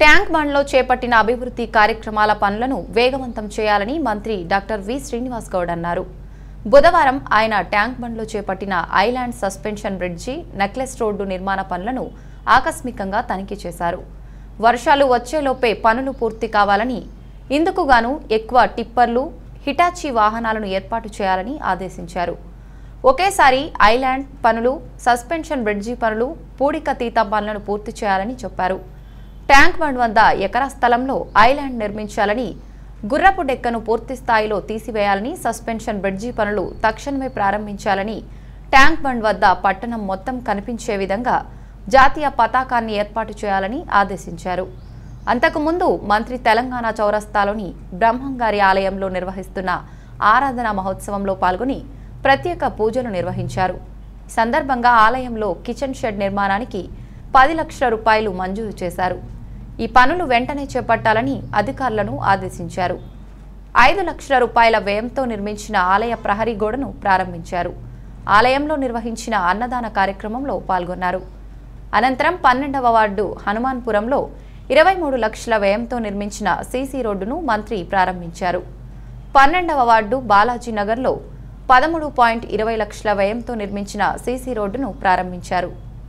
tank బండ్లో చేపట్టిన అభివృద్ధి కార్యక్రమాల పనులను వేగవంతం చేయాలని మంత్రి డాక్టర్ వి శ్రీనివాస్ గౌడ్ అన్నారు బుధవారం ఆయన ట్యాంక్ బండ్లో చేపట్టిన island suspension bridge necklace road నిర్మాణ పనులను ఆకస్మికంగా తనిఖీ చేశారు వర్షాలు వచ్చేలోపే పనులు పూర్తి కావాలని ఇందుకుగాను ఎక్కువ టిప్పర్లు హిటాచీ వాహనాలను ఏర్పాటు చేయాలని ఆదేశించారు ఒకేసారి ఐలాండ్ పనులు సస్పెన్షన్ బ్రిడ్జి పనులు పూడికతీత పనులను పూర్తి చేయాలని చెప్పారు ట్యాంక్ బండ్ వద్ద ఎకరా స్థలంలో ఐలాండ్ నిర్మించాలని గుర్రపు డెక్కను పూర్తి స్థాయిలో తీసివేయాలని సస్పెన్షన్ బ్రిడ్జి పనులు తక్షణమే ప్రారంభించాలని ట్యాంక్ బండ్ వద్ద పట్టణం మొత్తం కనిపించే విధంగా జాతీయ పతాకాన్ని ఏర్పాటు చేయాలని ఆదేశించారు అంతకుముందు మంత్రి తెలంగాణ చౌరస్తాలోని బ్రహ్మంగారి ఆలయంలో నిర్వహిస్తున్న ఆరాధన మహోత్సవంలో పాల్గొని ప్రత్యేక పూజలు నిర్వహించారు ఈ సందర్భంగా ఆలయంలో కిచెన్ షెడ్ నిర్మాణానికి పది లక్షల రూపాయలు మంజూరు చేశారు ఈ పనులు వెంటనే చేపట్టాలని అధికారులను ఆదేశించారు ఐదు లక్షల రూపాయల వ్యయంతో నిర్మించిన ఆలయ ప్రహరీ గోడను ప్రారంభించారు ఆలయంలో నిర్వహించిన అన్నదాన కార్యక్రమంలో పాల్గొన్నారు అనంతరం పన్నెండవ వార్డు హనుమాన్పురంలో ఇరవై మూడు లక్షల వ్యయంతో నిర్మించిన సీసీ రోడ్డును మంత్రి ప్రారంభించారు పన్నెండవ వార్డు బాలాజీ నగర్లో పదమూడు పాయింట్ ఇరవై లక్షల వ్యయంతో నిర్మించిన సీసీ రోడ్డును ప్రారంభించారు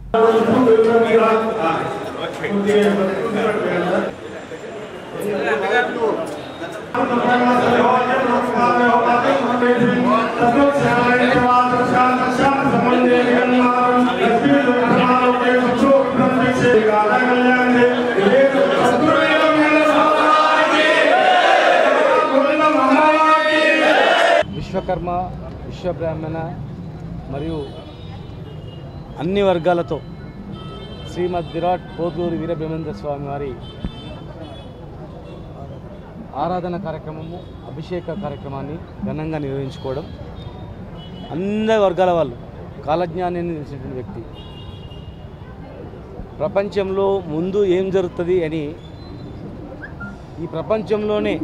విశ్వకర్మ విశ్వబ్రాహ్మణ మరియు అన్ని వర్గాలతో శ్రీమద్ విరాట్ పోతూరు వీరబ్రహ్మేంద్ర స్వామి వారి ఆరాధన కార్యక్రమము అభిషేక కార్యక్రమాన్ని ఘనంగా నిర్వహించుకోవడం అందరి వర్గాల వాళ్ళు కాలజ్ఞానాన్ని తెలిసినటువంటి వ్యక్తి ప్రపంచంలో ముందు ఏం జరుగుతుంది అని ఈ ప్రపంచంలోనే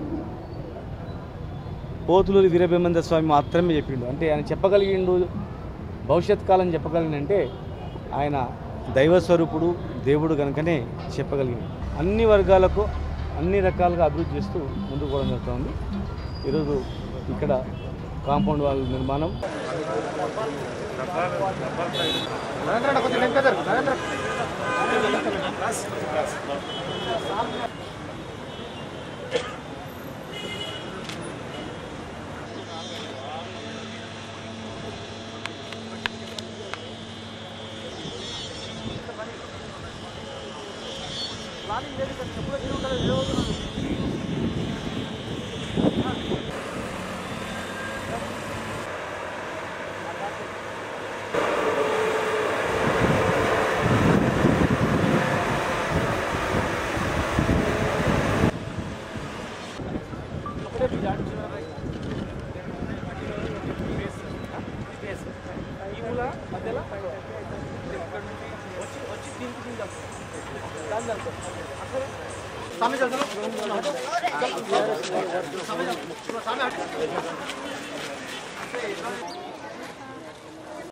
పోతులూరి వీరబ్రహ్మేంద్ర స్వామి మాత్రమే చెప్పిండు అంటే ఆయన చెప్పగలిగిండు భవిష్యత్ కాలం చెప్పగలిగినంటే ఆయన దైవ స్వరూపుడు దేవుడు కనుకనే చెప్పగలిగిండు అన్ని వర్గాలకు అన్ని రకాలుగా అభివృద్ధి చేస్తూ ముందుకు పోవడం జరుగుతుంది ఈరోజు ఇక్కడ కాంపౌండ్ వాల్ నిర్మాణం